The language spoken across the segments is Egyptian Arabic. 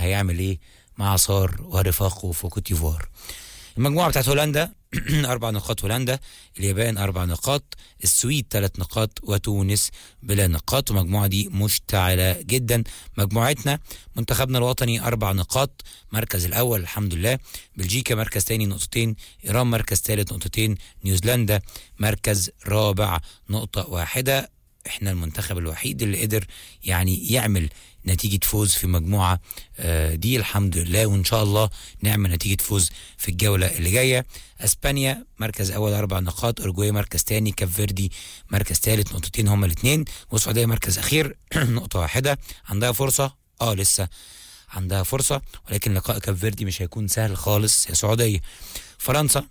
هيعمل ايه مع صار ورفاقه في كوت ديفوار المجموعه بتاعت هولندا اربع نقاط هولندا اليابان اربع نقاط السويد ثلاث نقاط وتونس بلا نقاط والمجموعه دي مشتعله جدا مجموعتنا منتخبنا الوطني اربع نقاط مركز الاول الحمد لله بلجيكا مركز تاني نقطتين ايران مركز ثالث نقطتين نيوزيلندا مركز رابع نقطه واحده احنا المنتخب الوحيد اللي قدر يعني يعمل نتيجة فوز في مجموعة آه، دي الحمد لله وإن شاء الله نعمل نتيجة فوز في الجولة اللي جاية أسبانيا مركز أول أربع نقاط أورجواي مركز تاني كاب فيردي مركز ثالث نقطتين هما الاثنين والسعودية مركز أخير نقطة واحدة عندها فرصة اه لسه عندها فرصة ولكن لقاء كاب فيردي مش هيكون سهل خالص يا سعودية فرنسا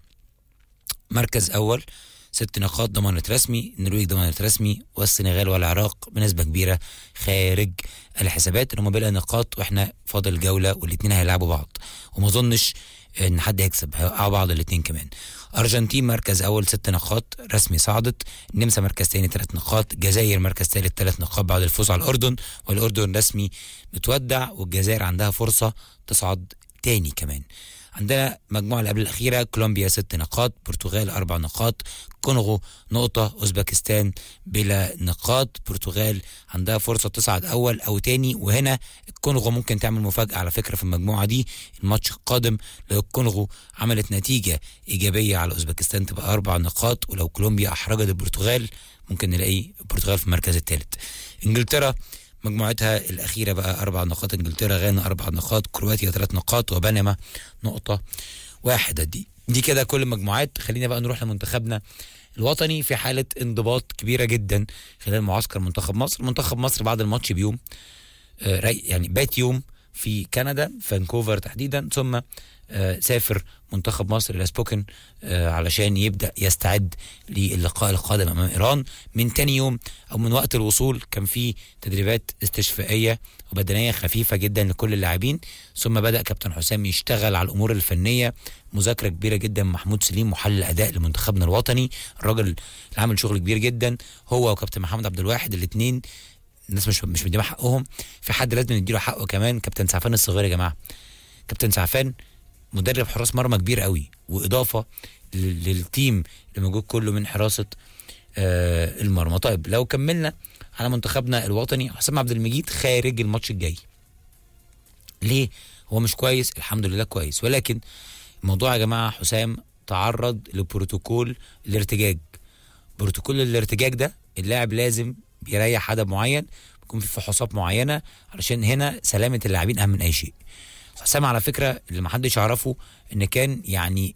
مركز أول ست نقاط ضمانة رسمي النرويج ضمانة رسمي والسنغال والعراق بنسبة كبيرة خارج الحسابات ان هم بلا نقاط واحنا فاضل جولة والاتنين هيلعبوا بعض وما اظنش ان حد هيكسب هيوقعوا بعض الاتنين كمان ارجنتين مركز اول ست نقاط رسمي صعدت النمسا مركز تاني ثلاث نقاط الجزائر مركز ثالث ثلاث نقاط بعد الفوز على الاردن والاردن رسمي بتودع والجزائر عندها فرصة تصعد تاني كمان عندنا مجموعة اللي قبل الأخيرة كولومبيا ست نقاط برتغال أربع نقاط كونغو نقطة أوزبكستان بلا نقاط برتغال عندها فرصة تصعد أول أو تاني وهنا الكونغو ممكن تعمل مفاجأة على فكرة في المجموعة دي الماتش القادم لو الكونغو عملت نتيجة إيجابية على أوزبكستان تبقى أربع نقاط ولو كولومبيا أحرجت البرتغال ممكن نلاقي البرتغال في المركز الثالث إنجلترا مجموعتها الأخيرة بقى أربع نقاط إنجلترا غانا أربع نقاط كرواتيا ثلاث نقاط وبنما نقطة واحدة دي دي كده كل المجموعات خلينا بقى نروح لمنتخبنا الوطني في حالة انضباط كبيرة جدا خلال معسكر منتخب مصر منتخب مصر بعد الماتش بيوم آه، ري- يعني بات يوم في كندا فانكوفر تحديدا ثم آه، سافر منتخب مصر الى سبوكن آه، علشان يبدا يستعد للقاء القادم امام ايران من تاني يوم او من وقت الوصول كان في تدريبات استشفائيه وبدنيه خفيفه جدا لكل اللاعبين ثم بدا كابتن حسام يشتغل على الامور الفنيه مذاكره كبيره جدا محمود سليم محلل اداء لمنتخبنا الوطني الراجل اللي عامل شغل كبير جدا هو وكابتن محمد عبد الواحد الاثنين الناس مش مش مديهم حقهم في حد لازم نديله حقه كمان كابتن سعفان الصغير يا جماعه كابتن سعفان مدرب حراس مرمى كبير قوي واضافه لل- للتيم اللي موجود كله من حراسه آه المرمى طيب لو كملنا على منتخبنا الوطني حسام عبد المجيد خارج الماتش الجاي ليه هو مش كويس الحمد لله كويس ولكن الموضوع يا جماعه حسام تعرض لبروتوكول الارتجاج بروتوكول الارتجاج ده اللاعب لازم بيريح عدد معين بيكون في فحوصات معينه علشان هنا سلامه اللاعبين اهم من اي شيء حسام على فكره اللي ما حدش يعرفه ان كان يعني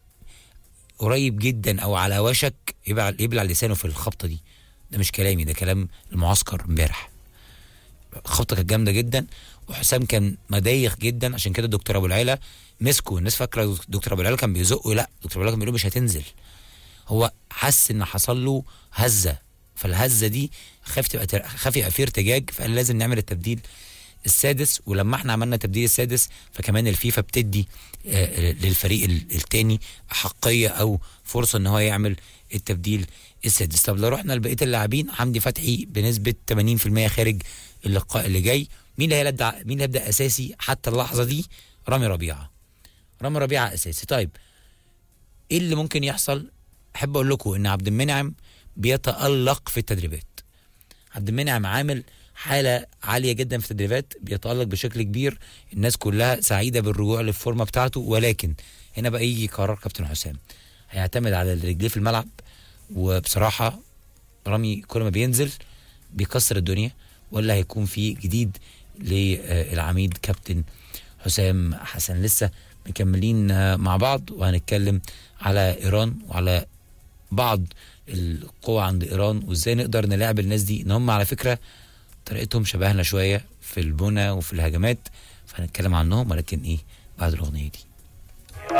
قريب جدا او على وشك يبلع يبلع لسانه في الخبطه دي ده مش كلامي ده كلام المعسكر امبارح الخبطه كانت جامده جدا وحسام كان مضايق جدا عشان كده دكتور ابو العيله مسكه الناس فاكره دكتور ابو العيله كان بيزقه لا دكتور ابو العيله كان بيقول له مش هتنزل هو حس ان حصل له هزه فالهزه دي خاف تبقى تر- خاف يبقى فيه ارتجاج فقال لازم نعمل التبديل السادس ولما احنا عملنا التبديل السادس فكمان الفيفا بتدي آه، للفريق ال- التاني احقيه او فرصه ان هو يعمل التبديل السادس طب لو رحنا لبقيه اللاعبين حمدي فتحي بنسبه 80% خارج اللقاء اللي جاي مين اللي هيبدا مين اللي هيبدا اساسي حتى اللحظه دي رامي ربيعه رامي ربيعه اساسي طيب ايه اللي ممكن يحصل احب اقول لكم ان عبد المنعم بيتالق في التدريبات عبد المنعم عامل حاله عاليه جدا في التدريبات بيتالق بشكل كبير الناس كلها سعيده بالرجوع للفورمه بتاعته ولكن هنا بقى يجي قرار كابتن حسام هيعتمد على رجليه في الملعب وبصراحه رامي كل ما بينزل بيكسر الدنيا ولا هيكون في جديد للعميد كابتن حسام حسن لسه مكملين آه، مع بعض وهنتكلم على ايران وعلى بعض القوى عند ايران وازاي نقدر نلاعب الناس دي ان هم على فكره طريقتهم شبهنا شويه في البنى وفي الهجمات فهنتكلم عنهم ولكن ايه بعد الاغنيه دي